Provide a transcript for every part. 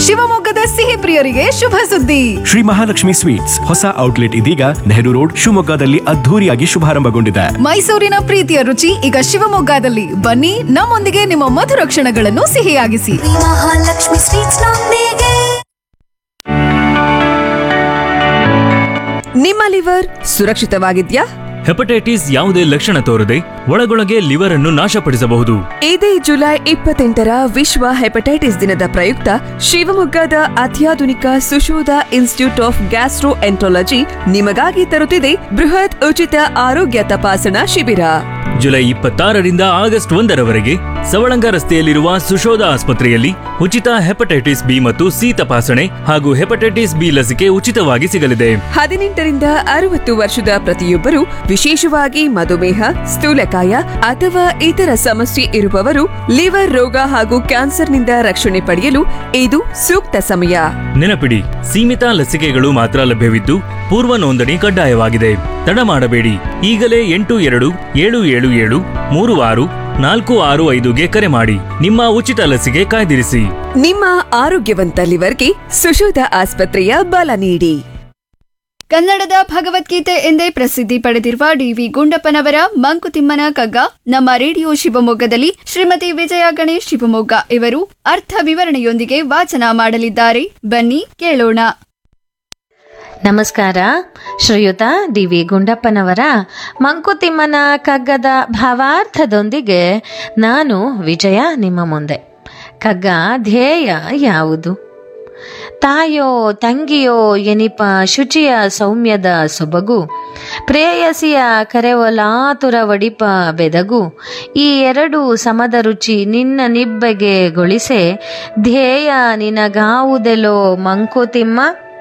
ಶಿವಮೊಗ್ಗದ ಸಿಹಿ ಪ್ರಿಯರಿಗೆ ಶುಭ ಸುದ್ದಿ ಶ್ರೀ ಮಹಾಲಕ್ಷ್ಮಿ ಸ್ವೀಟ್ಸ್ ಹೊಸ ಔಟ್ಲೆಟ್ ಇದೀಗ ನೆಹರು ರೋಡ್ ಶಿವಮೊಗ್ಗದಲ್ಲಿ ಅದ್ಧೂರಿಯಾಗಿ ಶುಭಾರಂಭಗೊಂಡಿದೆ ಮೈಸೂರಿನ ಪ್ರೀತಿಯ ರುಚಿ ಈಗ ಶಿವಮೊಗ್ಗದಲ್ಲಿ ಬನ್ನಿ ನಮ್ಮೊಂದಿಗೆ ನಿಮ್ಮ ಮಧುರ ಕ್ಷಣಗಳನ್ನು ಸಿಹಿಯಾಗಿಸಿ ಮಹಾಲಕ್ಷ್ಮಿ ಸ್ವೀಟ್ಸ್ ನೊಂದಿಗೆ ನಿಮ್ಮ ಲಿವರ್ ಸುರಕ್ಷಿತವಾಗಿದ್ಯಾ ಹೆಪಟೈಟಿಸ್ ಯಾವುದೇ ಲಕ್ಷಣ ತೋರದೆ ಒಳಗೊಳಗೆ ಲಿವರ್ ಅನ್ನು ನಾಶಪಡಿಸಬಹುದು ಇದೇ ಜುಲೈ ಇಪ್ಪತ್ತೆಂಟರ ವಿಶ್ವ ಹೆಪಟೈಟಿಸ್ ದಿನದ ಪ್ರಯುಕ್ತ ಶಿವಮೊಗ್ಗದ ಅತ್ಯಾಧುನಿಕ Sushodha institute of gastroenterology ನಿಮಗಾಗಿ ತರುತ್ತಿದೆ ಬೃಹತ್ ಉಚಿತ ಆರೋಗ್ಯ ತಪಾಸಣಾ ಶಿಬಿರ ಜುಲೈ ಇಪ್ಪತ್ತಾರರಿಂದ ಆಗಸ್ಟ್ ಒಂದರವರೆಗೆ ಸವಳಂಗ ರಸ್ತೆಯಲ್ಲಿರುವ ಸುಶೋಧ ಆಸ್ಪತ್ರೆಯಲ್ಲಿ ಉಚಿತ ಹೆಪಟೈಟಿಸ್ ಬಿ ಮತ್ತು ಸಿ ತಪಾಸಣೆ ಹಾಗೂ ಹೆಪಟೈಟಿಸ್ ಬಿ ಲಸಿಕೆ ಉಚಿತವಾಗಿ ಸಿಗಲಿದೆ ಹದಿನೆಂಟರಿಂದ ಅರವತ್ತು ವರ್ಷದ ಪ್ರತಿಯೊಬ್ಬರು ವಿಶೇಷವಾಗಿ ಮಧುಮೇಹ ಸ್ಥೂಲಕಾಯ ಅಥವಾ ಇತರ ಸಮಸ್ಯೆ ಇರುವವರು ಲಿವರ್ ರೋಗ ಹಾಗೂ ಕ್ಯಾನ್ಸರ್ನಿಂದ ರಕ್ಷಣೆ ಪಡೆಯಲು ಇದು ಸೂಕ್ತ ಸಮಯ ನೆನಪಿಡಿ ಸೀಮಿತ ಲಸಿಕೆಗಳು ಮಾತ್ರ ಲಭ್ಯವಿದ್ದು ಪೂರ್ವ ನೋಂದಣಿ ಕಡ್ಡಾಯವಾಗಿದೆ ತಡ ಮಾಡಬೇಡಿ ಈಗಲೇ ಎಂಟು ಎರಡು ಏಳು ಏಳು ಏಳು ಮೂರು ಆರು ನಾಲ್ಕು ಆರು ಐದುಗೆ ಕರೆ ಮಾಡಿ ನಿಮ್ಮ ಉಚಿತ ಲಸಿಕೆ ಕಾಯ್ದಿರಿಸಿ ನಿಮ್ಮ ಆರೋಗ್ಯವಂತ ಲಿವರ್ಗೆ ಸುಶೋಧ ಆಸ್ಪತ್ರೆಯ ಬಲ ನೀಡಿ ಕನ್ನಡದ ಭಗವದ್ಗೀತೆ ಎಂದೇ ಪ್ರಸಿದ್ಧಿ ಪಡೆದಿರುವ ಡಿವಿ ಗುಂಡಪ್ಪನವರ ಮಂಕುತಿಮ್ಮನ ಕಗ್ಗ ನಮ್ಮ ರೇಡಿಯೋ ಶಿವಮೊಗ್ಗದಲ್ಲಿ ಶ್ರೀಮತಿ ವಿಜಯ ಗಣೇಶ್ ಶಿವಮೊಗ್ಗ ಇವರು ಅರ್ಥ ವಿವರಣೆಯೊಂದಿಗೆ ವಾಚನ ಮಾಡಲಿದ್ದಾರೆ ಬನ್ನಿ ಕೇಳೋಣ ನಮಸ್ಕಾರ ಶ್ರೀಯುತ ಡಿ ವಿ ಗುಂಡಪ್ಪನವರ ಮಂಕುತಿಮ್ಮನ ಕಗ್ಗದ ಭಾವಾರ್ಥದೊಂದಿಗೆ ನಾನು ವಿಜಯ ನಿಮ್ಮ ಮುಂದೆ ಕಗ್ಗ ಧ್ಯೇಯ ಯಾವುದು ತಾಯೋ ತಂಗಿಯೋ ಎನಿಪ ಶುಚಿಯ ಸೌಮ್ಯದ ಸೊಬಗು ಪ್ರೇಯಸಿಯ ಕರೆವಲಾತುರ ವಡಿಪ ಬೆದಗು ಈ ಎರಡು ಸಮದ ರುಚಿ ನಿನ್ನ ನಿಬ್ಬೆಗೆ ಗೊಳಿಸೆ ಧ್ಯೇಯ ನಿನಗಾವುದೆಲೋ ಮಂಕುತಿಮ್ಮ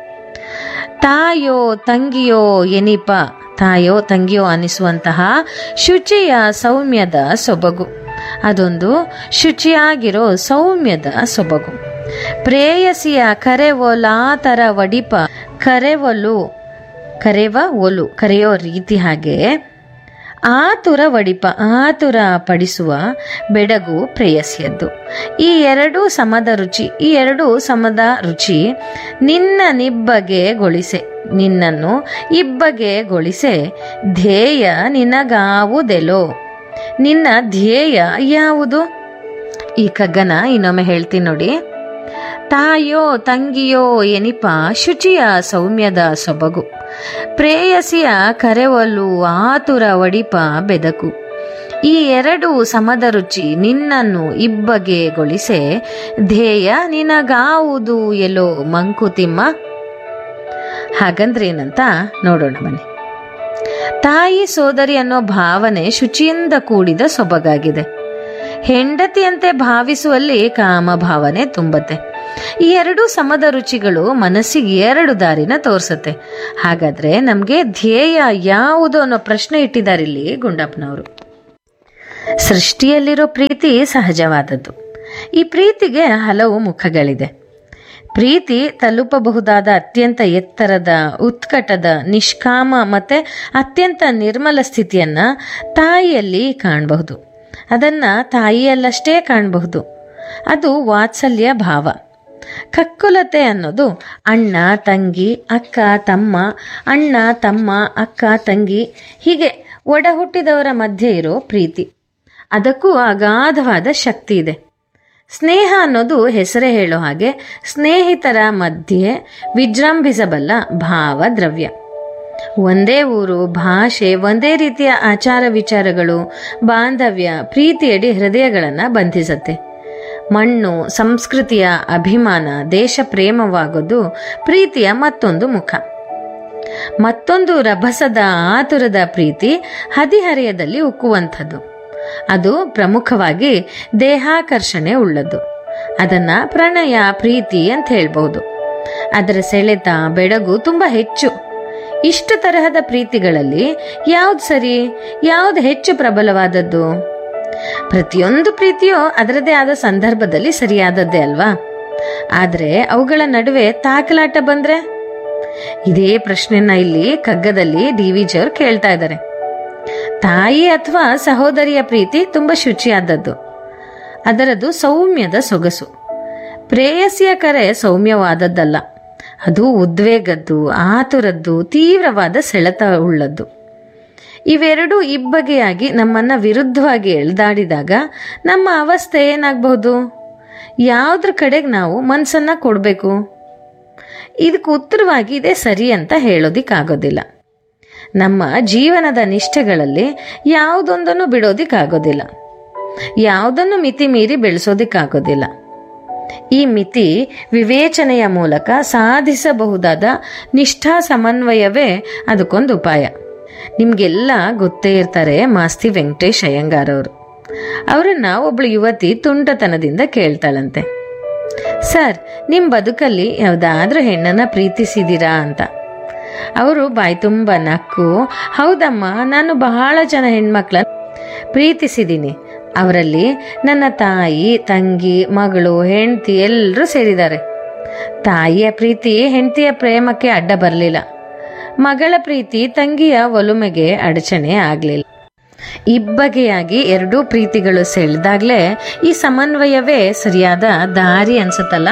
ತಾಯೋ ತಂಗಿಯೋ ಎನಿಪ ತಾಯೋ ತಂಗಿಯೋ ಅನಿಸುವಂತಹ ಶುಚಿಯ ಸೌಮ್ಯದ ಸೊಬಗು ಅದೊಂದು ಶುಚಿಯಾಗಿರೋ ಸೌಮ್ಯದ ಸೊಬಗು ಪ್ರೇಯಸಿಯ ಕರೆವೊಲಾತರ ವಡಿಪ ಕರೆವಲು ಕರೆವ ಒಲು ಕರೆಯೋ ರೀತಿ ಹಾಗೆ ಆತುರ ವಡಿಪ ಆತುರ ಪಡಿಸುವ ಬೆಡಗು ಪ್ರೇಯಸಿಯದ್ದು ಈ ಎರಡೂ ಸಮದ ರುಚಿ ಈ ಎರಡೂ ಸಮದ ರುಚಿ ನಿನ್ನ ನಿಬ್ಬಗೆ ಗೊಳಿಸೆ ನಿನ್ನನ್ನು ಇಬ್ಬಗೆ ಗೊಳಿಸೆ ಧ್ಯೇಯ ನಿನಗಾವುದೆಲೋ ನಿನ್ನ ಧ್ಯೇಯ ಯಾವುದು ಈ ಕಗ್ಗನ ಇನ್ನೊಮ್ಮೆ ಹೇಳ್ತೀನಿ ನೋಡಿ ತಾಯೋ ತಂಗಿಯೋ ಎನಿಪ ಶುಚಿಯ ಸೌಮ್ಯದ ಸೊಬಗು ಪ್ರೇಯಸಿಯ ಕರೆವಲು ಆತುರ ವಡಿಪ ಬೆದಕು ಈ ಎರಡು ಸಮದ ರುಚಿ ನಿನ್ನನ್ನು ಇಬ್ಬಗೆ ಗೊಳಿಸೆ ಧ್ಯೇಯ ನಿನಗಾವುದು ಎಲ್ಲೋ ಮಂಕುತಿಮ್ಮ ಹಾಗಂದ್ರೇನಂತ ನೋಡೋಣ ಬನ್ನಿ ತಾಯಿ ಸೋದರಿ ಅನ್ನೋ ಭಾವನೆ ಶುಚಿಯಿಂದ ಕೂಡಿದ ಸೊಬಗಾಗಿದೆ ಹೆಂಡತಿಯಂತೆ ಭಾವಿಸುವಲ್ಲಿ ಕಾಮ ಭಾವನೆ ತುಂಬತ್ತೆ ಈ ಎರಡು ಸಮದ ರುಚಿಗಳು ಮನಸ್ಸಿಗೆ ಎರಡು ದಾರಿನ ತೋರ್ಸತ್ತೆ ಹಾಗಾದ್ರೆ ನಮ್ಗೆ ಧ್ಯೇಯ ಯಾವುದು ಅನ್ನೋ ಪ್ರಶ್ನೆ ಇಟ್ಟಿದ್ದಾರೆ ಇಲ್ಲಿ ಗುಂಡಪ್ಪನವರು ಸೃಷ್ಟಿಯಲ್ಲಿರೋ ಪ್ರೀತಿ ಸಹಜವಾದದ್ದು ಈ ಪ್ರೀತಿಗೆ ಹಲವು ಮುಖಗಳಿದೆ ಪ್ರೀತಿ ತಲುಪಬಹುದಾದ ಅತ್ಯಂತ ಎತ್ತರದ ಉತ್ಕಟದ ನಿಷ್ಕಾಮ ಮತ್ತೆ ಅತ್ಯಂತ ನಿರ್ಮಲ ಸ್ಥಿತಿಯನ್ನ ತಾಯಿಯಲ್ಲಿ ಕಾಣಬಹುದು ಅದನ್ನ ತಾಯಿಯಲ್ಲಷ್ಟೇ ಕಾಣಬಹುದು ಅದು ವಾತ್ಸಲ್ಯ ಭಾವ ಕಕ್ಕುಲತೆ ಅನ್ನೋದು ಅಣ್ಣ ತಂಗಿ ಅಕ್ಕ ತಮ್ಮ ಅಣ್ಣ ತಮ್ಮ ಅಕ್ಕ ತಂಗಿ ಹೀಗೆ ಒಡ ಹುಟ್ಟಿದವರ ಮಧ್ಯೆ ಇರೋ ಪ್ರೀತಿ ಅದಕ್ಕೂ ಅಗಾಧವಾದ ಶಕ್ತಿ ಇದೆ ಸ್ನೇಹ ಅನ್ನೋದು ಹೆಸರೇ ಹೇಳೋ ಹಾಗೆ ಸ್ನೇಹಿತರ ಮಧ್ಯೆ ವಿಜೃಂಭಿಸಬಲ್ಲ ಭಾವ ದ್ರವ್ಯ ಒಂದೇ ಊರು ಭಾಷೆ ಒಂದೇ ರೀತಿಯ ಆಚಾರ ವಿಚಾರಗಳು ಬಾಂಧವ್ಯ ಪ್ರೀತಿಯಡಿ ಹೃದಯಗಳನ್ನು ಬಂಧಿಸತ್ತೆ ಮಣ್ಣು ಸಂಸ್ಕೃತಿಯ ಅಭಿಮಾನ ದೇಶ ಪ್ರೇಮವಾಗೋದು ಪ್ರೀತಿಯ ಮತ್ತೊಂದು ಮುಖ ಮತ್ತೊಂದು ರಭಸದ ಆತುರದ ಪ್ರೀತಿ ಹದಿಹರೆಯದಲ್ಲಿ ಉಕ್ಕುವಂಥದ್ದು ಅದು ಪ್ರಮುಖವಾಗಿ ದೇಹಾಕರ್ಷಣೆ ಉಳ್ಳದ್ದು ಅದನ್ನ ಪ್ರಣಯ ಪ್ರೀತಿ ಅಂತ ಹೇಳ್ಬಹುದು ಅದರ ಸೆಳೆತ ಬೆಳಗು ತುಂಬಾ ಹೆಚ್ಚು ಇಷ್ಟು ತರಹದ ಪ್ರೀತಿಗಳಲ್ಲಿ ಯಾವ್ದು ಸರಿ ಯಾವ್ದು ಹೆಚ್ಚು ಪ್ರಬಲವಾದದ್ದು ಪ್ರತಿಯೊಂದು ಪ್ರೀತಿಯೂ ಅದರದೇ ಆದ ಸಂದರ್ಭದಲ್ಲಿ ಸರಿಯಾದದ್ದೇ ಅಲ್ವಾ ಆದ್ರೆ ಅವುಗಳ ನಡುವೆ ತಾಕಲಾಟ ಬಂದ್ರೆ ಇದೇ ಪ್ರಶ್ನೆನ ಇಲ್ಲಿ ಕಗ್ಗದಲ್ಲಿ ಡಿ ವಿ ಜಿಯವ್ರು ಕೇಳ್ತಾ ಇದ್ದಾರೆ ತಾಯಿ ಅಥವಾ ಸಹೋದರಿಯ ಪ್ರೀತಿ ತುಂಬಾ ಶುಚಿಯಾದದ್ದು ಅದರದ್ದು ಸೌಮ್ಯದ ಸೊಗಸು ಪ್ರೇಯಸಿಯ ಕರೆ ಸೌಮ್ಯವಾದದ್ದಲ್ಲ ಅದು ಉದ್ವೇಗದ್ದು ಆತುರದ್ದು ತೀವ್ರವಾದ ಸೆಳೆತ ಉಳ್ಳದ್ದು ಇವೆರಡೂ ಇಬ್ಬಗೆಯಾಗಿ ನಮ್ಮನ್ನ ವಿರುದ್ಧವಾಗಿ ಎಳೆದಾಡಿದಾಗ ನಮ್ಮ ಅವಸ್ಥೆ ಏನಾಗಬಹುದು ಯಾವುದ್ರ ಕಡೆಗೆ ನಾವು ಮನಸ್ಸನ್ನ ಕೊಡಬೇಕು ಇದಕ್ಕೆ ಉತ್ತರವಾಗಿ ಇದೇ ಸರಿ ಅಂತ ಹೇಳೋದಿಕ್ಕಾಗೋದಿಲ್ಲ ನಮ್ಮ ಜೀವನದ ನಿಷ್ಠೆಗಳಲ್ಲಿ ಯಾವುದೊಂದನ್ನು ಬಿಡೋದಿಕ್ಕಾಗೋದಿಲ್ಲ ಯಾವುದನ್ನು ಮಿತಿ ಮೀರಿ ಬೆಳೆಸೋದಿಕ್ಕಾಗೋದಿಲ್ಲ ಈ ಮಿತಿ ವಿವೇಚನೆಯ ಮೂಲಕ ಸಾಧಿಸಬಹುದಾದ ನಿಷ್ಠಾ ಸಮನ್ವಯವೇ ಅದಕ್ಕೊಂದು ಉಪಾಯ ನಿಮಗೆಲ್ಲ ಗೊತ್ತೇ ಇರ್ತಾರೆ ಮಾಸ್ತಿ ವೆಂಕಟೇಶ್ ಅಯ್ಯಂಗಾರ್ ಅವರು ಅವರನ್ನ ಒಬ್ಳು ಯುವತಿ ತುಂಟತನದಿಂದ ಕೇಳ್ತಾಳಂತೆ ಸರ್ ನಿಮ್ಮ ಬದುಕಲ್ಲಿ ಯಾವುದಾದ್ರೂ ಹೆಣ್ಣನ್ನ ಪ್ರೀತಿಸಿದ್ದೀರಾ ಅಂತ ಅವರು ಬಾಯಿ ತುಂಬ ನಕ್ಕು ಹೌದಮ್ಮ ನಾನು ಬಹಳ ಜನ ಹೆಣ್ಮಕ್ಳ ಪ್ರೀತಿಸಿದ್ದೀನಿ ಅವರಲ್ಲಿ ನನ್ನ ತಾಯಿ ತಂಗಿ ಮಗಳು ಹೆಂಡತಿ ಎಲ್ಲರೂ ಸೇರಿದ್ದಾರೆ ತಾಯಿಯ ಪ್ರೀತಿ ಹೆಂಡತಿಯ ಪ್ರೇಮಕ್ಕೆ ಅಡ್ಡ ಬರಲಿಲ್ಲ ಮಗಳ ಪ್ರೀತಿ ತಂಗಿಯ ಒಲುಮೆಗೆ ಅಡಚಣೆ ಆಗಲಿಲ್ಲ ಇಬ್ಬಗೆಯಾಗಿ ಎರಡೂ ಪ್ರೀತಿಗಳು ಸೆಳೆದಾಗ್ಲೇ ಈ ಸಮನ್ವಯವೇ ಸರಿಯಾದ ದಾರಿ ಅನ್ಸುತ್ತಲ್ಲ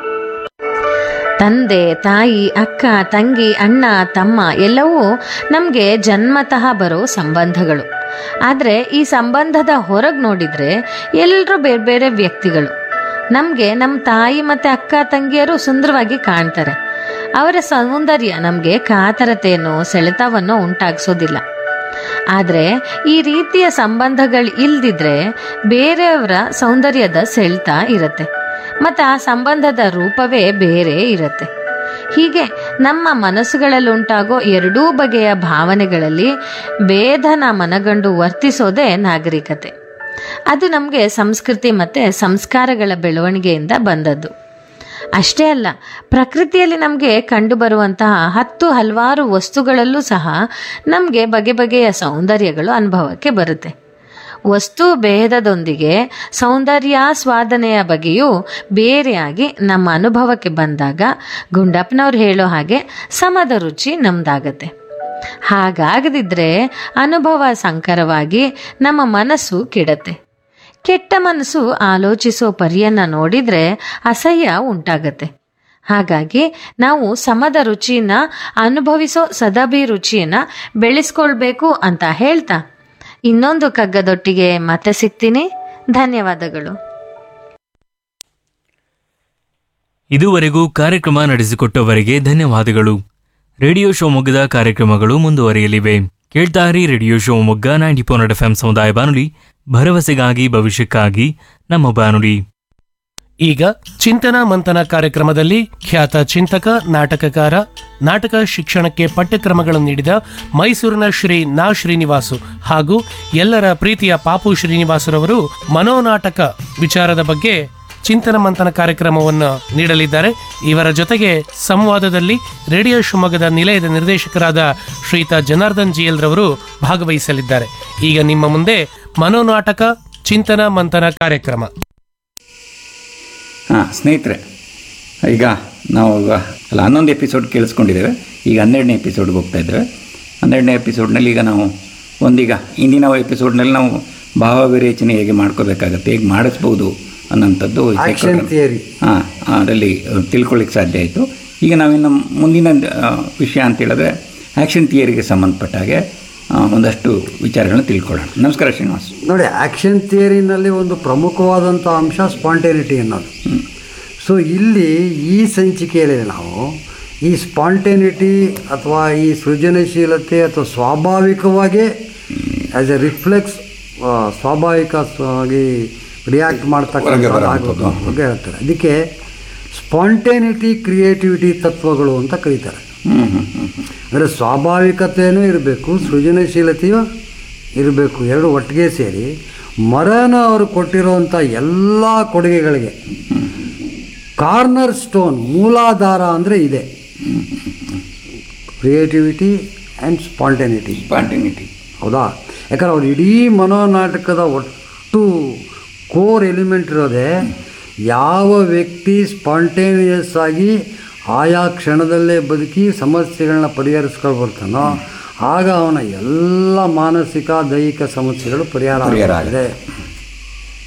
ತಂದೆ ತಾಯಿ ಅಕ್ಕ ತಂಗಿ ಅಣ್ಣ ತಮ್ಮ ಎಲ್ಲವೂ ನಮಗೆ ಜನ್ಮತಃ ಬರೋ ಸಂಬಂಧಗಳು ಆದರೆ ಈ ಸಂಬಂಧದ ಹೊರಗೆ ನೋಡಿದರೆ ಎಲ್ಲರೂ ಬೇರೆ ಬೇರೆ ವ್ಯಕ್ತಿಗಳು ನಮಗೆ ನಮ್ಮ ತಾಯಿ ಮತ್ತು ಅಕ್ಕ ತಂಗಿಯರು ಸುಂದರವಾಗಿ ಕಾಣ್ತಾರೆ ಅವರ ಸೌಂದರ್ಯ ನಮಗೆ ಕಾತರತೆಯನ್ನು ಸೆಳೆತವನ್ನು ಉಂಟಾಗಿಸೋದಿಲ್ಲ ಆದರೆ ಈ ರೀತಿಯ ಸಂಬಂಧಗಳು ಇಲ್ದಿದ್ರೆ ಬೇರೆಯವರ ಸೌಂದರ್ಯದ ಸೆಳೆತ ಇರುತ್ತೆ ಮತ್ತು ಆ ಸಂಬಂಧದ ರೂಪವೇ ಬೇರೆ ಇರುತ್ತೆ ಹೀಗೆ ನಮ್ಮ ಮನಸ್ಸುಗಳಲ್ಲಿ ಉಂಟಾಗೋ ಎರಡೂ ಬಗೆಯ ಭಾವನೆಗಳಲ್ಲಿ ಭೇದನ ಮನಗಂಡು ವರ್ತಿಸೋದೇ ನಾಗರಿಕತೆ ಅದು ನಮಗೆ ಸಂಸ್ಕೃತಿ ಮತ್ತು ಸಂಸ್ಕಾರಗಳ ಬೆಳವಣಿಗೆಯಿಂದ ಬಂದದ್ದು ಅಷ್ಟೇ ಅಲ್ಲ ಪ್ರಕೃತಿಯಲ್ಲಿ ನಮಗೆ ಕಂಡುಬರುವಂತಹ ಹತ್ತು ಹಲವಾರು ವಸ್ತುಗಳಲ್ಲೂ ಸಹ ನಮಗೆ ಬಗೆ ಬಗೆಯ ಸೌಂದರ್ಯಗಳು ಅನುಭವಕ್ಕೆ ಬರುತ್ತೆ ವಸ್ತು ಭೇದದೊಂದಿಗೆ ಸೌಂದರ್ಯಾಸ್ವಾದನೆಯ ಬಗೆಯೂ ಬೇರೆಯಾಗಿ ನಮ್ಮ ಅನುಭವಕ್ಕೆ ಬಂದಾಗ ಗುಂಡಪ್ಪನವ್ರು ಹೇಳೋ ಹಾಗೆ ಸಮದ ರುಚಿ ನಮ್ದಾಗತ್ತೆ ಹಾಗಾಗದಿದ್ರೆ ಅನುಭವ ಸಂಕರವಾಗಿ ನಮ್ಮ ಮನಸ್ಸು ಕೆಡತ್ತೆ ಕೆಟ್ಟ ಮನಸ್ಸು ಆಲೋಚಿಸೋ ಪರಿಯನ್ನ ನೋಡಿದ್ರೆ ಅಸಹ್ಯ ಉಂಟಾಗತ್ತೆ ಹಾಗಾಗಿ ನಾವು ಸಮದ ರುಚಿನ ಅನುಭವಿಸೋ ಸದಭಿರುಚಿಯನ್ನ ಬೆಳೆಸ್ಕೊಳ್ಬೇಕು ಅಂತ ಹೇಳ್ತಾ ಇನ್ನೊಂದು ಕಗ್ಗದೊಟ್ಟಿಗೆ ಮತ್ತೆ ಸಿಗ್ತೀನಿ ಧನ್ಯವಾದಗಳು ಇದುವರೆಗೂ ಕಾರ್ಯಕ್ರಮ ನಡೆಸಿಕೊಟ್ಟವರಿಗೆ ಧನ್ಯವಾದಗಳು ರೇಡಿಯೋ ಶಿವಮೊಗ್ಗದ ಕಾರ್ಯಕ್ರಮಗಳು ಮುಂದುವರಿಯಲಿವೆ ಕೇಳ್ತಾರಿ radio Shivamogga ninety four F M ಸಮುದಾಯ ಬಾನುಲಿ ಭರವಸೆಗಾಗಿ ಭವಿಷ್ಯಕ್ಕಾಗಿ ನಮ್ಮ ಬಾನುಲಿ ಈಗ ಚಿಂತನ ಮಂಥನ ಕಾರ್ಯಕ್ರಮದಲ್ಲಿ ಖ್ಯಾತ ಚಿಂತಕ ನಾಟಕಕಾರ ನಾಟಕ ಶಿಕ್ಷಣಕ್ಕೆ ಪಠ್ಯಕ್ರಮಗಳನ್ನು ನೀಡಿದ ಮೈಸೂರಿನ ಶ್ರೀ ನಾ ಶ್ರೀನಿವಾಸು ಹಾಗೂ ಎಲ್ಲರ ಪ್ರೀತಿಯ ಪಾಪು ಶ್ರೀನಿವಾಸರವರು ಮನೋನಾಟಕ ವಿಚಾರದ ಬಗ್ಗೆ ಚಿಂತನ ಮಂಥನ ಕಾರ್ಯಕ್ರಮವನ್ನು ನೀಡಲಿದ್ದಾರೆ ಇವರ ಜೊತೆಗೆ ಸಂವಾದದಲ್ಲಿ ರೇಡಿಯೋ ಶಿವಮೊಗ್ಗದ ನಿಲಯದ ನಿರ್ದೇಶಕರಾದ ಶ್ರೀಯುತ ಜನಾರ್ದನ್ ಜಿಎಲ್ ರವರು ಭಾಗವಹಿಸಲಿದ್ದಾರೆ ಈಗ ನಿಮ್ಮ ಮುಂದೆ ಮನೋನಾಟಕ ಚಿಂತನ ಮಂಥನ ಕಾರ್ಯಕ್ರಮ ಹಾಂ ಸ್ನೇಹಿತರೆ ಈಗ ನಾವು ಈಗ ಅಲ್ಲ ಹನ್ನೊಂದು ಎಪಿಸೋಡ್ ಕೇಳಿಸ್ಕೊಂಡಿದ್ದೇವೆ ಈಗ ಹನ್ನೆರಡನೇ ಎಪಿಸೋಡ್ಗೆ ಹೋಗ್ತಾ ಇದ್ದೇವೆ ಹನ್ನೆರಡನೇ ಎಪಿಸೋಡ್ನಲ್ಲಿ ಈಗ ನಾವು ಒಂದೀಗ ಇಂದಿನ ಎಪಿಸೋಡ್ನಲ್ಲಿ ನಾವು ಭಾವ ವಿರೇಚನೆ ಹೇಗೆ ಮಾಡ್ಕೋಬೇಕಾಗತ್ತೆ ಹೇಗೆ ಮಾಡಿಸ್ಬೋದು ಅನ್ನೋಂಥದ್ದು Action theory. ಹಾಂ ಅದರಲ್ಲಿ ತಿಳ್ಕೊಳ್ಳಿಕ್ಕೆ ಸಾಧ್ಯ ಆಯಿತು ಈಗ ನಾವಿನ್ನು ಮುಂದಿನ ಆ, ವಿಷಯ ಅಂತ ಹೇಳಿದ್ರೆ ಆ್ಯಕ್ಷನ್ ಥಿಯರಿಗೆ ಸಂಬಂಧಪಟ್ಟ ಹಾಗೆ ಆ, ಒಂದಷ್ಟು ವಿಚಾರಗಳನ್ನ ತಿಳ್ಕೊಳ್ಳೋಣ ನಮಸ್ಕಾರ ಶ್ರೀನಿವಾಸ್ ನೋಡಿ ಆ್ಯಕ್ಷನ್ ಥಿಯರಿನಲ್ಲಿ ಒಂದು ಪ್ರಮುಖವಾದಂಥ ಅಂಶ ಸ್ಪಾಂಟೇನಿಟಿ ಅನ್ನೋದು ಸೊ ಇಲ್ಲಿ ಈ ಸಂಚಿಕೆಯಲ್ಲಿ ನಾವು ಈ ಸ್ಪಾಂಟೇನಿಟಿ ಅಥವಾ ಈ ಸೃಜನಶೀಲತೆ ಅಥವಾ ಸ್ವಾಭಾವಿಕವಾಗಿ ಆ್ಯಸ್ ಎ ರಿಫ್ಲೆಕ್ಸ್ ಸ್ವಾಭಾವಿಕವಾಗಿ ರಿಯಾಕ್ಟ್ ಹೊರಗೆ ಮಾಡ್ತಕ್ಕಂಥ ಬರುವಂಥದ್ದು. ಬಗ್ಗೆ ಹೇಳ್ತಾರೆ ಅದಕ್ಕೆ ಸ್ಪಾಂಟೇನಿಟಿ ಕ್ರಿಯೇಟಿವಿಟಿ ತತ್ವಗಳು ಅಂತ ಕರೀತಾರೆ ಹ್ಞೂ ಹ್ಞೂ ಹ್ಞೂ ಅಂದರೆ ಸ್ವಾಭಾವಿಕತೆಯೂ ಇರಬೇಕು ಸೃಜನಶೀಲತೆಯೂ ಇರಬೇಕು ಎರಡು ಒಟ್ಟಿಗೆ ಸೇರಿ ಮರನ ಅವರು ಕೊಟ್ಟಿರುವಂಥ ಎಲ್ಲ ಕೊಡುಗೆಗಳಿಗೆ ಕಾರ್ನರ್ ಸ್ಟೋನ್ ಮೂಲಾಧಾರ ಅಂದರೆ ಇದೆ ಕ್ರಿಯೇಟಿವಿಟಿ ಆ್ಯಂಡ್ ಸ್ಪಾಂಟೇನಿಟಿ ಸ್ಪಾಂಟಿನಿಟಿ ಹೌದಾ ಯಾಕಂದ್ರೆ ಅವ್ರು ಇಡೀ ಮನೋನಾಟಕದ ಒಟ್ಟು ಕೋರ್ ಎಲಿಮೆಂಟ್ ಇರೋದೇ ಯಾವ ವ್ಯಕ್ತಿ ಸ್ಪಾಂಟೇನಿಯಸ್ ಆಗಿ ಆಯಾ ಕ್ಷಣದಲ್ಲೇ ಬದುಕಿ ಸಮಸ್ಯೆಗಳನ್ನ ಪರಿಹರಿಸ್ಕೊಂಡು ಬರ್ತಾನೋ ಆಗ ಅವನ ಎಲ್ಲ ಮಾನಸಿಕ ದೈಹಿಕ ಸಮಸ್ಯೆಗಳು ಪರಿಹಾರ ಪರಿಹಾರ ಆಗಿದೆ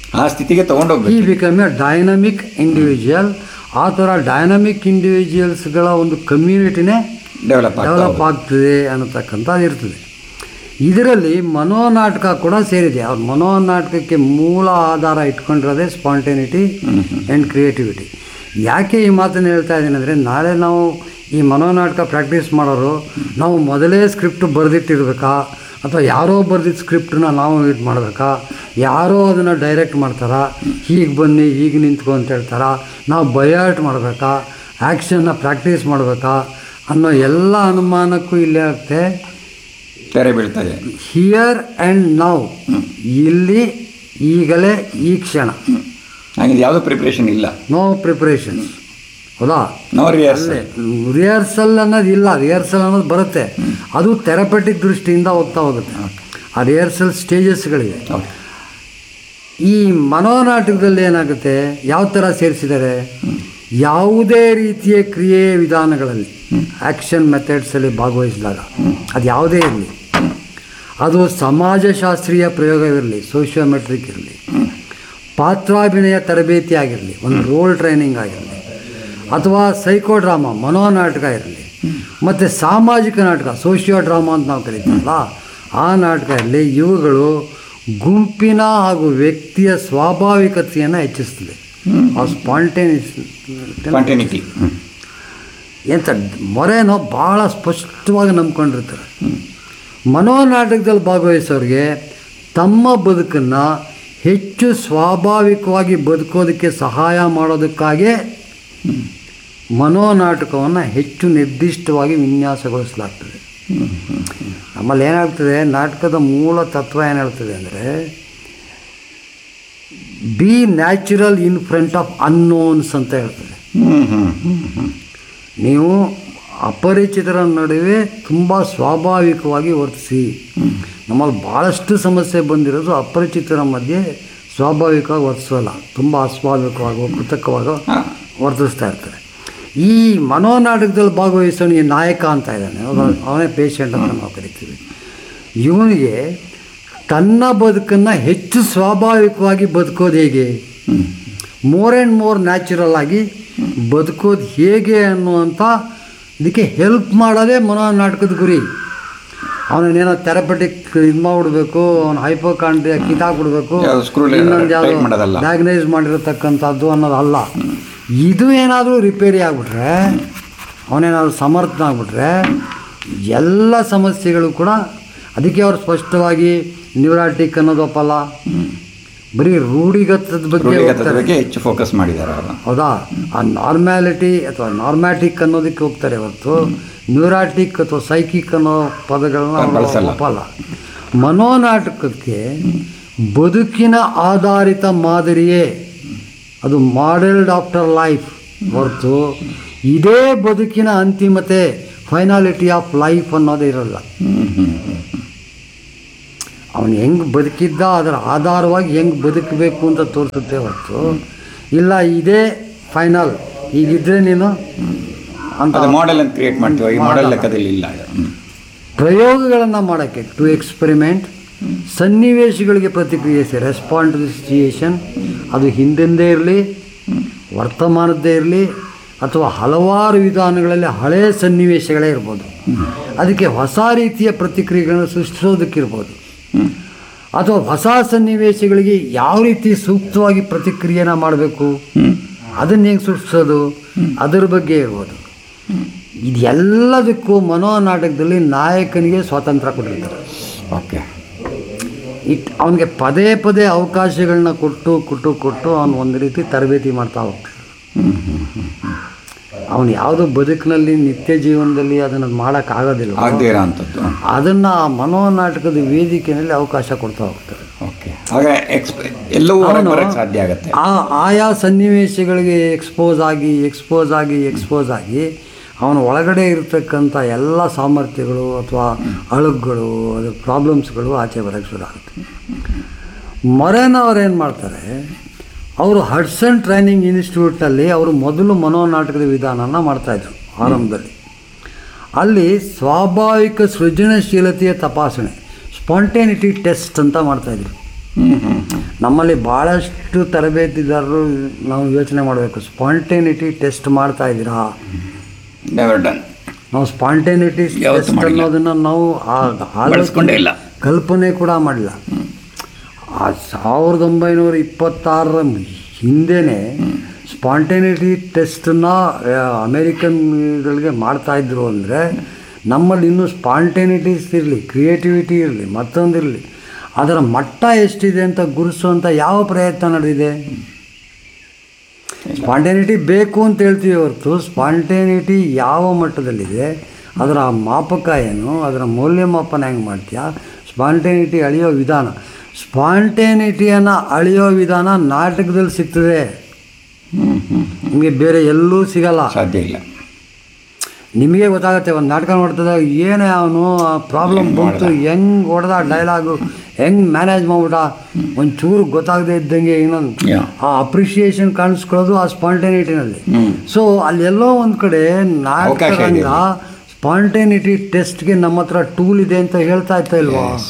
ಆ ಸ್ಥಿತಿಗೆ ಈ ತಗೊಂಡೋಗ್ಬೇಕು ಬಿಕಮ್ ಎ ಡೈನಮಿಕ್ ಇಂಡಿವಿಜುವಲ್ ಆ ಥರ ಡೈನಮಿಕ್ ಇಂಡಿವಿಜುವಲ್ಸ್ಗಳ ಒಂದು ಕಮ್ಯುನಿಟಿನೇ ಡೆವಲಪ್ ಆಗ್ತಾ ಡೆವಲಪ್ ಆಗ್ತದೆ ಅನ್ನತಕ್ಕಂಥದ್ದು ಇರ್ತದೆ ಇದರಲ್ಲಿ ಮನೋನಾಟಕ ಕೂಡ ಸೇರಿದೆ ಅವ್ರ ಮನೋನಾಟಕಕ್ಕೆ ಮೂಲ ಆಧಾರ ಇಟ್ಕೊಂಡಿರೋದೇ ಸ್ಪಾಂಟೇನಿಟಿ ಆ್ಯಂಡ್ ಕ್ರಿಯೇಟಿವಿಟಿ ಯಾಕೆ ಈ ಮಾತನ್ನು ಹೇಳ್ತಾ ಇದ್ದೀನಿ ಅಂದರೆ ನಾಳೆ ನಾವು ಈ ಮನೋನಾಟಕ ಪ್ರಾಕ್ಟೀಸ್ ಮಾಡೋರು ನಾವು ಮೊದಲೇ ಸ್ಕ್ರಿಪ್ಟ್ ಬರೆದಿಟ್ಟಿರ್ಬೇಕಾ ಅಥವಾ ಯಾರೋ ಬರೆದಿದ್ದ ಸ್ಕ್ರಿಪ್ಟನ್ನ ನಾವು ಇದು ಮಾಡಬೇಕಾ ಯಾರೋ ಅದನ್ನು ಡೈರೆಕ್ಟ್ ಮಾಡ್ತಾರಾ ಹೀಗೆ ಬನ್ನಿ ಹೀಗೆ ನಿಂತ್ಕೊ ಅಂತ ಹೇಳ್ತಾರ ನಾವು ಬಯಾಟ್ ಮಾಡಬೇಕಾ ಆ್ಯಕ್ಷನ್ನ ಪ್ರಾಕ್ಟೀಸ್ ಮಾಡಬೇಕಾ ಅನ್ನೋ ಎಲ್ಲ ಅನುಮಾನಕ್ಕೂ ಇಲ್ಲೇ ಆಗುತ್ತೆ ತೆರೆ ಬೀಳ್ತದೆ ಹಿಯರ್ ಆ್ಯಂಡ್ ನಾವು ಇಲ್ಲಿ ಈಗಲೇ ಈ ಕ್ಷಣ ಹಾಗೆ ಯಾವುದೋ ಪ್ರಿಪ್ರೇಷನ್ ಇಲ್ಲ ನೋ ಪ್ರಿಪ್ರೇಷನ್ಸ್ ಹೌದಾ ನೋ ರಿಹರ್ಸಲ್ ರಿಹರ್ಸಲ್ ಅನ್ನೋದು ಇಲ್ಲ ರಿಹರ್ಸಲ್ ಅನ್ನೋದು ಬರುತ್ತೆ ಅದು ಥೆರಪೆಟಿಕ್ ದೃಷ್ಟಿಯಿಂದ ಹೋಗ್ತಾ ಹೋಗುತ್ತೆ ಆ ರಿಹರ್ಸಲ್ ಸ್ಟೇಜಸ್ಗಳಿವೆ ಈ ಮನೋನಾಟಕದಲ್ಲಿ ಏನಾಗುತ್ತೆ ಯಾವ ಥರ ಸೇರಿಸಿದ್ದಾರೆ ಯಾವುದೇ ರೀತಿಯ ಕ್ರಿಯೆ ವಿಧಾನಗಳಲ್ಲಿ ಆ್ಯಕ್ಷನ್ ಮೆಥಡ್ಸಲ್ಲಿ ಭಾಗವಹಿಸಿದಾಗ ಅದು ಯಾವುದೇ ಇರಲಿ ಅದು ಸಮಾಜಶಾಸ್ತ್ರೀಯ ಪ್ರಯೋಗವಿರಲಿ ಸೋಷಿಯೋಮೆಟ್ರಿಕ್ ಇರಲಿ ಪಾತ್ರಾಭಿನಯ ತರಬೇತಿ ಆಗಿರಲಿ ಒಂದು ರೋಲ್ ಟ್ರೈನಿಂಗ್ ಆಗಿರಲಿ ಅಥವಾ ಸೈಕೋ ಡ್ರಾಮಾ ಮನೋನಾಟಕ ಇರಲಿ ಮತ್ತು ಸಾಮಾಜಿಕ ನಾಟಕ ಸೋಷಿಯೋ ಡ್ರಾಮಾ ಅಂತ ನಾವು ಕರಿತೀವಲ್ಲ ಆ ನಾಟಕ ಇರಲಿ ಇವುಗಳು ಗುಂಪಿನ ಹಾಗೂ ವ್ಯಕ್ತಿಯ ಸ್ವಾಭಾವಿಕತೆಯನ್ನು ಹೆಚ್ಚಿಸ್ತದೆ ಆ ಸ್ಪಾಂಟೇನಿಯಸ್ ಸ್ಪಾಂಟೇನಿಟಿ ಎಂತ ಮೊರೆನೋ ಭಾಳ ಸ್ಪಷ್ಟವಾಗಿ ನಂಬ್ಕೊಂಡಿರ್ತಾರೆ ಮನೋನಾಟಕದಲ್ಲಿ ಭಾಗವಹಿಸೋರಿಗೆ ತಮ್ಮ ಬದುಕನ್ನು ಹೆಚ್ಚು ಸ್ವಾಭಾವಿಕವಾಗಿ ಬದುಕೋದಕ್ಕೆ ಸಹಾಯ ಮಾಡೋದಕ್ಕಾಗೇ ಮನೋನಾಟಕವನ್ನು ಹೆಚ್ಚು ನಿರ್ದಿಷ್ಟವಾಗಿ ವಿನ್ಯಾಸಗೊಳಿಸಲಾಗ್ತದೆ ನಮ್ಮಲ್ಲಿ ಏನಾಗ್ತದೆ ನಾಟಕದ ಮೂಲ ತತ್ವ ಏನು ಹೇಳ್ತದೆ ಅಂದರೆ be natural in front of unknowns ಅಂತ ಹೇಳ್ತದೆ ಹ್ಮ್ ಹ್ಮ್ ಹ್ಮ್ ಹ್ಮ್ ನೀವು ಅಪರಿಚಿತರ ನಡುವೆ ತುಂಬ ಸ್ವಾಭಾವಿಕವಾಗಿ ವರ್ತಿಸಿ ನಮ್ಮಲ್ಲಿ ಭಾಳಷ್ಟು ಸಮಸ್ಯೆ ಬಂದಿರೋದು ಅಪರಿಚಿತರ ಮಧ್ಯೆ ಸ್ವಾಭಾವಿಕವಾಗಿ ವರ್ತಿಸೋಲ್ಲ ತುಂಬ ಅಸ್ವಾಭಾವಿಕವಾಗಿ ಕೃತಕವಾಗಿ ವರ್ತಿಸ್ತಾ ಇರ್ತಾರೆ ಈ ಮನೋನಾಟಕದಲ್ಲಿ ಭಾಗವಹಿಸೋನಿಗೆ ನಾಯಕ ಅಂತ ಇದ್ದಾನೆ ಅವ್ನು- ಅವನೇ ಪೇಷಂಟ್ ಅಂತ ನಾವು ಕರಿತೀವಿ ಇವನಿಗೆ ತನ್ನ ಬದುಕನ್ನು ಹೆಚ್ಚು ಸ್ವಾಭಾವಿಕವಾಗಿ ಬದುಕೋದು ಹೇಗೆ ಮೋರ್ ಆ್ಯಂಡ್ ಮೋರ್ ನ್ಯಾಚುರಲ್ ಆಗಿ ಬದುಕೋದು ಹೇಗೆ ಅನ್ನುವಂಥ ಇದಕ್ಕೆ ಹೆಲ್ಪ್ ಮಾಡೋದೇ ಮನೋನಾಟಕದ ಗುರಿ ಅವನೇನೋ ಥೆರಪಟಿಕ್ ಇದು ಮಾಡಿಬಿಡ್ಬೇಕು ಅವ್ನು ಹೈಪೋಕಾಂಡ್ರಿಯ ಕಿತ್ತಾಕ್ಬಿಡ್ಬೇಕು ಯಾವ್ದು screw ಲಿ ಇನ್ನೊಂದು tight ಮಾಡೋದಲ್ಲ. ಯಾವುದು ಡಯಾಗ್ನೈಸ್ ಮಾಡಿರತಕ್ಕಂಥದ್ದು ಅನ್ನೋದಲ್ಲ ಇದು ಏನಾದರೂ ರಿಪೇರಿ ಆಗಿಬಿಟ್ರೆ ಅವನೇನಾದರೂ ಸಮರ್ಥನ ಆಗಿಬಿಟ್ರೆ ಎಲ್ಲ ಸಮಸ್ಯೆಗಳು ಕೂಡ ಅದಕ್ಕೆ ಅವ್ರು ಸ್ಪಷ್ಟವಾಗಿ ನ್ಯೂರಾಟಿಕ್ ಅನ್ನೋದು ಒಪ್ಪಲ್ಲ ಬರೀ ರೂಢಿಗತದ ಬಗ್ಗೆ ರೂಢಿಗತದ ಹೋಗ್ತಾರೆ. ಬಗ್ಗೆ ಹೆಚ್ಚು ಫೋಕಸ್ ಮಾಡಿದ್ದಾರೆ ಅವರು ಹೌದಾ ಆ ನಾರ್ಮ್ಯಾಲಿಟಿ ಅಥವಾ ನಾರ್ಮ್ಯಾಟಿಕ್ ಅನ್ನೋದಕ್ಕೆ ಹೋಗ್ತಾರೆ ಹೊರತು ನ್ಯೂರಾಟಿಕ್ ಅಥವಾ ಸೈಕಿಕ್ ಅನ್ನೋ ಪದಗಳನ್ನ ಅವ್ರು ಬಳಸಲ್ಲ. ಒಪ್ಪಲ್ಲ ಮನೋನಾಟಕಕ್ಕೆ ಬದುಕಿನ ಆಧಾರಿತ ಮಾದರಿಯೇ ಅದು ಮಾಡೆಲ್ಡ್ ಆಫ್ಟರ್ ಲೈಫ್ ಹೊರತು ಇದೇ ಬದುಕಿನ ಅಂತಿಮತೆ ಫೈನಾಲಿಟಿ ಆಫ್ ಲೈಫ್ ಅನ್ನೋದೇ ಇರಲ್ಲ ಅವನು ಹೆಂಗೆ ಬದುಕಿದ್ದ ಅದರ ಆಧಾರವಾಗಿ ಹೆಂಗೆ ಬದುಕಬೇಕು ಅಂತ ತೋರಿಸುತ್ತೆ ಹೊರತು ಇಲ್ಲ ಇದೇ ಫೈನಲ್ ಹೀಗಿದ್ರೆ ನೀನು ಅಂತ ಅದು ಮಾಡೆಲ್ ಅಂತ ಕ್ರಿಯೇಟ್ ಮಾಡ್ತೀವಿ ಈ ಮಾಡೆಲ್ ಲೆಕ್ಕದಲ್ಲಿ ಇಲ್ಲ ಇದು. ಹ್ಮ್. ಪ್ರಯೋಗಗಳನ್ನು ಮಾಡೋಕ್ಕೆ ಟು ಎಕ್ಸ್ಪೆರಿಮೆಂಟ್ ಸನ್ನಿವೇಶಗಳಿಗೆ ಪ್ರತಿಕ್ರಿಯಿಸಿ ರೆಸ್ಪಾಂಡ್ ಟು ದಿ ಸಿಚುಯೇಷನ್ ಅದು ಹಿಂದಿಂದೇ ಇರಲಿ ವರ್ತಮಾನದ್ದೇ ಇರಲಿ ಅಥವಾ ಹಲವಾರು ವಿಧಾನಗಳಲ್ಲಿ ಹಳೆಯ ಸನ್ನಿವೇಶಗಳೇ ಇರ್ಬೋದು ಅದಕ್ಕೆ ಹೊಸ ರೀತಿಯ ಪ್ರತಿಕ್ರಿಯೆಗಳನ್ನು ಸೃಷ್ಟಿಸೋದಕ್ಕಿರ್ಬೋದು ಅಥವಾ ಹೊಸ ಸನ್ನಿವೇಶಗಳಿಗೆ ಯಾವ ರೀತಿ ಸೂಕ್ತವಾಗಿ ಪ್ರತಿಕ್ರಿಯೆನ ಮಾಡಬೇಕು ಅದನ್ನ ಹೆಂಗೆ ಸೃಷ್ಟಿಸೋದು ಅದರ ಬಗ್ಗೆ ಇರ್ಬೋದು ಇದೆಲ್ಲದಕ್ಕೂ ಮನೋನಾಟಕದಲ್ಲಿ ನಾಯಕನಿಗೆ ಸ್ವಾತಂತ್ರ್ಯ ಕೊಟ್ಟಿರ್ತಾರೆ ಓಕೆ ಇಟ್ ಅವನಿಗೆ ಪದೇ ಪದೇ ಅವಕಾಶಗಳನ್ನ ಕೊಟ್ಟು ಕೊಟ್ಟು ಕೊಟ್ಟು ಅವನು ಒಂದು ರೀತಿ ತರಬೇತಿ ಮಾಡ್ತಾ ಹೋಗ್ತಾನೆ ಅವನು ಯಾವುದೋ ಬದುಕಿನಲ್ಲಿ ನಿತ್ಯ ಜೀವನದಲ್ಲಿ ಅದನ್ನು ಮಾಡೋಕ್ಕಾಗೋದಿಲ್ಲ ಆಗದೇ ಇರೋ ಅಂಥದ್ದು ಅದನ್ನು ಆ ಮನೋನಾಟಕದ ವೇದಿಕೆಯಲ್ಲಿ ಅವಕಾಶ ಕೊಡ್ತಾ ಹೋಗ್ತಾರೆ ಓಕೆ ಆಗ ಎಕ್ಸ್ಪ ಎಲ್ಲವೂ ಹೊರಗೆ ಅವನು ಬರೋಕ್ಕೆ ಸಾಧ್ಯ ಆಗುತ್ತೆ ಆ ಆಯಾ ಸನ್ನಿವೇಶಗಳಿಗೆ ಎಕ್ಸ್ಪೋಸ್ ಆಗಿ ಎಕ್ಸ್ಪೋಸ್ ಆಗಿ ಎಕ್ಸ್ಪೋಸ್ ಆಗಿ ಅವನ ಒಳಗಡೆ ಇರತಕ್ಕಂಥ ಎಲ್ಲ ಸಾಮರ್ಥ್ಯಗಳು ಅಥವಾ ಅಳುಗುಗಳು ಅದು ಪ್ರಾಬ್ಲಮ್ಸ್ಗಳು ಆಚೆ ಬರೋಕ್ಕೆ ಶುರು ಆಗುತ್ತೆ ಮೊರೆನ ಅವ್ರು ಏನು ಮಾಡ್ತಾರೆ ಅವರು ಹಡ್ಸನ್ ಟ್ರೈನಿಂಗ್ ಇನ್ಸ್ಟಿಟ್ಯೂಟ್ನಲ್ಲಿ ಅವರು ಮೊದಲು ಮನೋನಾಟಕದ ವಿಧಾನನ ಮಾಡ್ತಾಯಿದ್ರು ಆರಂಭದಲ್ಲಿ ಅಲ್ಲಿ ಸ್ವಾಭಾವಿಕ ಸೃಜನಶೀಲತೆಯ ತಪಾಸಣೆ ಸ್ಪಾಂಟೇನಿಟಿ ಟೆಸ್ಟ್ ಅಂತ ಮಾಡ್ತಾಯಿದ್ರು ನಮ್ಮಲ್ಲಿ ಭಾಳಷ್ಟು ತರಬೇತಿದಾರರು ನಾವು ಯೋಚನೆ ಮಾಡಬೇಕು ಸ್ಪಾಂಟೇನಿಟಿ ಟೆಸ್ಟ್ ಮಾಡ್ತಾ ಇದ್ದೀರಾ ನೆವರ್ ಡನ್ ನಾವು ಸ್ಪಾಂಟೇನಿಟಿ ಯಾವತ್ತೂ ಟೆಸ್ಟ್ ಮಾಡಿಲ್ಲ. ಅನ್ನೋದನ್ನು ನಾವು ಆ- ಬಳಸ್ಕೊಂಡೇ ಇಲ್ಲ. ಕಲ್ಪನೆ ಕೂಡ ಮಾಡಿಲ್ಲ ಆ ಸಾವಿರದ ಒಂಬೈನೂರ ಇಪ್ಪತ್ತಾರರ ಹಿಂದೆನೇ ಸ್ಪಾಂಟೇನಿಟಿ ಟೆಸ್ಟನ್ನ ಅಮೇರಿಕನ್ಗಳಿಗೆ ಮಾಡ್ತಾ ಇದ್ರು ಅಂದರೆ ನಮ್ಮಲ್ಲಿ ಇನ್ನೂ ಸ್ಪಾಂಟೇನಿಟೀಸ್ ಇರಲಿ ಕ್ರಿಯೇಟಿವಿಟಿ ಇರಲಿ ಮತ್ತೊಂದಿರಲಿ ಅದರ ಮಟ್ಟ ಎಷ್ಟಿದೆ ಅಂತ ಗುರುಸುವಂಥ ಯಾವ ಪ್ರಯತ್ನ ನಡೆದಿದೆ ಸ್ಪಾಂಟೇನಿಟಿ ಬೇಕು ಅಂತ ಹೇಳ್ತೀವಿ ಹೊರತು ಸ್ಪಾಂಟೇನಿಟಿ ಯಾವ ಮಟ್ಟದಲ್ಲಿದೆ ಅದರ ಮಾಪಕ ಏನು ಅದರ ಮೌಲ್ಯಮಾಪನ ಹೆಂಗೆ ಮಾಡ್ತೀಯಾ ಸ್ಪಾಂಟೇನಿಟಿ ಅಳಿಯೋ ವಿಧಾನ ಸ್ಪಾಂಟೇನಿಟಿಯನ್ನು ಅಳಿಯೋ ವಿಧಾನ ನಾಟಕದಲ್ಲಿ ಸಿಗ್ತದೆ ನಿಮಗೆ ಬೇರೆ ಎಲ್ಲೂ ಸಿಗಲ್ಲ ಸಾಧ್ಯ ಇಲ್ಲ ನಿಮಗೆ ಗೊತ್ತಾಗುತ್ತೆ ಒಂದು ನಾಟಕ ನೋಡ್ತದೆ ಏನೇ ಅವನು ಪ್ರಾಬ್ಲಮ್ ಹೆಂಗ್ ಬಂತು ಮಾಡ್ದ? ಹೆಂಗ್ ಹೊಡೆದ ಡೈಲಾಗು ಹೆಂಗ್ ಮ್ಯಾನೇಜ್ ಮಾಡ್ಬಿಟ್ಟ ಒಂಚೂರು ಗೊತ್ತಾಗದೆ ಇದ್ದಂಗೆ ಇನ್ನೊಂದು Yeah. ಆ ಅಪ್ರಿಷಿಯೇಷನ್ ಕಾಣಿಸ್ಕೊಳ್ಳೋದು ಆ ಸ್ಪಾಂಟೇನಿಟಿನಲ್ಲಿ ಹ್ಮ್. ಸೊ ಅಲ್ಲೆಲ್ಲೋ ಒಂದು ಕಡೆ ಅವಕಾಶ ಇದೆ ನಾಟಕರಂಗ ಸ್ಪಾಂಟೇನಿಟಿ ಟೆಸ್ಟ್ಗೆ ನಮ್ಮ ಹತ್ರ ಟೂಲ್ ಇದೆ ಅಂತ ಹೇಳ್ತಾ ಇತ್ತ ಇಲ್ವಾ Yes.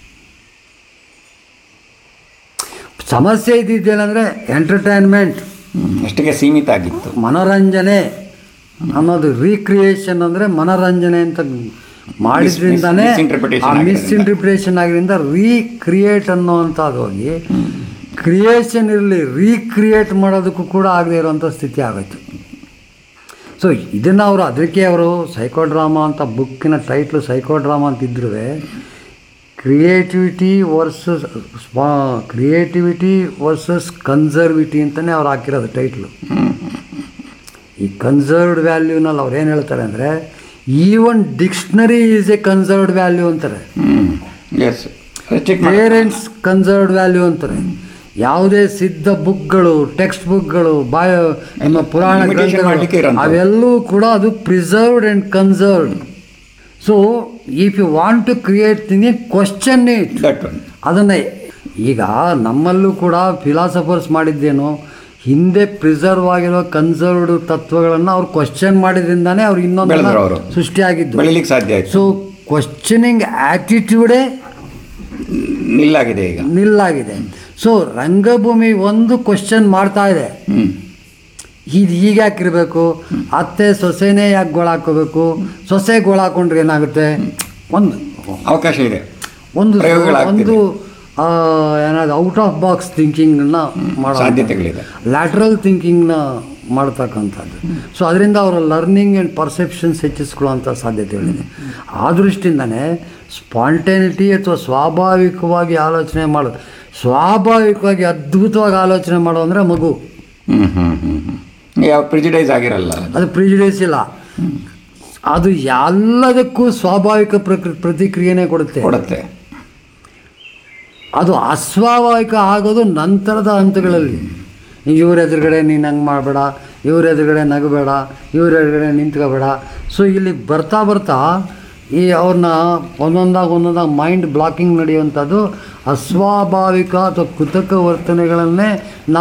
ಸಮಸ್ಯೆ ಇದ್ದಿದ್ದೇನೆಂದರೆ ಎಂಟರ್ಟೈನ್ಮೆಂಟ್ ಹ್ಮ್. ಅಷ್ಟಿಗೆ ಸೀಮಿತ ಆಗಿತ್ತು ಮನೋರಂಜನೆ ಅನ್ನೋದು ರೀಕ್ರಿಯೇಷನ್ ಅಂದರೆ ಮನೋರಂಜನೆ ಅಂತ ಮಾಡಿದ್ರಿಂದಾನೇ Mis- misinterpretation ಆ ಆಗಿರೋದ್ರಿಂದ. ಮಿಸ್ಇಂಟರ್ಪ್ರಿಟೇಷನ್ ಆಗಿದ್ದರಿಂದ ರೀಕ್ರಿಯೇಟ್ ಅನ್ನೋವಂಥದ್ದು ಹೋಗಿ ಕ್ರಿಯೇಷನ್ ಇರಲಿ ರೀಕ್ರಿಯೇಟ್ ಮಾಡೋದಕ್ಕೂ ಕೂಡ ಆಗದೆ ಇರುವಂಥ ಸ್ಥಿತಿ ಆಗೋಯ್ತು ಸೊ ಇದನ್ನು ಅವರು ಅದಕ್ಕೆ ಅವರು ಸೈಕೋಡ್ರಾಮಾ ಅಂತ ಬುಕ್ಕಿನ ಟೈಟ್ಲು ಸೈಕೋಡ್ರಾಮಾ ಅಂತ ಇದ್ರೂ creativity versus spa creativity versus conservity ಅಂತಲೇ ಅವ್ರು ಹಾಕಿರೋದು ಟೈಟ್ಲು ಈ ಕನ್ಸರ್ವ್ಡ್ ವ್ಯಾಲ್ಯೂನಲ್ಲಿ ಅವ್ರು ಏನು ಹೇಳ್ತಾರೆ ಅಂದರೆ even dictionary is a conserved value ಅಂತಾರೆ ಎಸ್ ಚೆಕ್ ಮಾಡಿ ಪೇರೆಂಟ್ಸ್ ಕನ್ಸರ್ವ್ಡ್ ವ್ಯಾಲ್ಯೂ ಅಂತಾರೆ ಯಾವುದೇ ಸಿದ್ಧ ಬುಕ್ಗಳು ಟೆಕ್ಸ್ಟ್ ಬುಕ್ಗಳು ಬಾಯ ನಮ್ಮ ಪುರಾಣ Imitation ಗ್ರಂಥಗಳು, ಮಾಡ್ಲಿಕ್ಕೆ ಇರೋಂಥದ್ದು. ಅವೆಲ್ಲವೂ ಕೂಡ ಅದು preserved and conserved so if you want to create thing question it that one ಅದನ್ನು ಈಗ ನಮ್ಮಲ್ಲೂ ಕೂಡ ಫಿಲಾಸಫರ್ಸ್ ಮಾಡಿದ್ದೇನು ಹಿಂದೆ ಪ್ರಿಸರ್ವ್ ಆಗಿರೋ ಕನ್ಸರ್ವ್ಡ್ ತತ್ವಗಳನ್ನು ಅವ್ರು ಕ್ವಶನ್ ಮಾಡಿದ್ರಿಂದಾನೇ ಅವ್ರು ಬೆಳೆದ್ರು ಅವರು. ಇನ್ನೊಂದು ಸೃಷ್ಟಿಯಾಗಿದ್ದು ಬೆಳಿಲಿಕ್ಕೆ ಸಾಧ್ಯ ಆಯ್ತು ಸೊ ಕ್ವಶನಿಂಗ್ ಆ್ಯಟಿಟ್ಯೂಡೇ ನಿಲ್ಲಾಗಿದೆ ಈಗ ನಿಲ್ಲಾಗಿದೆ ಸೊ ರಂಗಭೂಮಿ ಒಂದು ಕ್ವಶನ್ ಮಾಡ್ತಾ ಇದೆ ಹ್ಮ್ ಇದು ಈಗ ಯಾಕಿರಬೇಕು ಅತ್ತೆ ಸೊಸೆನೇ ಯಾಕೆ ಗೋಳ ಹಾಕೋಬೇಕು ಸೊಸೆ ಗೋಳ ಹಾಕೊಂಡ್ರೆ ಏನಾಗುತ್ತೆ ಒಂದು ಅವಕಾಶ ಇದೆ ಒಂದು ಪ್ರಯೋಗಗಳಾಗ್ತಿದೆ. ಒಂದು ಆ, ಏನಾದ್ರು ಔಟ್ ಆಫ್ ಬಾಕ್ಸ್ ಥಿಂಕಿಂಗ್ನ ಮಾಡೋ ಸಾಧ್ಯತೆಗಳಿದೆ. ಲ್ಯಾಟ್ರಲ್ ಥಿಂಕಿಂಗ್ನ ಮಾಡ್ತಕ್ಕಂಥದ್ದು ಸೊ ಅದರಿಂದ ಅವರ ಲರ್ನಿಂಗ್ ಆ್ಯಂಡ್ ಪರ್ಸೆಪ್ಷನ್ಸ್ ಹೆಚ್ಚಿಸ್ಕೊಳ್ಳೋಂಥ ಸಾಧ್ಯತೆಗಳಿದೆ ಆ ದೃಷ್ಟಿಯಿಂದನೇ ಸ್ಪಾಂಟೇನಿಟಿ ಅಥವಾ ಸ್ವಾಭಾವಿಕವಾಗಿ ಆಲೋಚನೆ ಮಾಡೋದು ಸ್ವಾಭಾವಿಕವಾಗಿ ಅದ್ಭುತವಾಗಿ ಆಲೋಚನೆ ಮಾಡೋ ಅಂದರೆ ಮಗು ಹ್ಮ್ ಹ್ಮ್ ಹ್ಮ್ ಹ್ಮ್. ಯಾವ ಪ್ರಿಜಿಡೈಸ್ ಆಗಿರಲ್ಲ ಅದು ಪ್ರಿಜುಡೈಸ್ ಇಲ್ಲ ಅದು ಎಲ್ಲದಕ್ಕೂ ಸ್ವಾಭಾವಿಕ ಪ್ರಕೃ ಪ್ರತಿಕ್ರಿಯೆನೇ ಕೊಡುತ್ತೆ ಕೊಡುತ್ತೆ ಅದು ಅಸ್ವಾಭಾವಿಕ ಆಗೋದು ನಂತರದ ಹಂತಗಳಲ್ಲಿ ಇವ್ರ ಎದುರುಗಡೆ ನೀನು ಹಂಗೆ ಮಾಡಬೇಡ ಇವ್ರ ಎದುರುಗಡೆ ನಗಬೇಡ ಇವ್ರ ಎದುರುಗಡೆ ನಿಂತ್ಕೋಬೇಡ ಸೊ ಇಲ್ಲಿ ಬರ್ತಾ ಬರ್ತಾ ಈ ಅವ್ರನ್ನ ಒಂದೊಂದಾಗ ಒಂದೊಂದಾಗ ಮೈಂಡ್ ಬ್ಲಾಕಿಂಗ್ ನಡೆಯುವಂಥದ್ದು ಅಸ್ವಾಭಾವಿಕ ಅಥವಾ ಕೃತಕ ವರ್ತನೆಗಳನ್ನೇ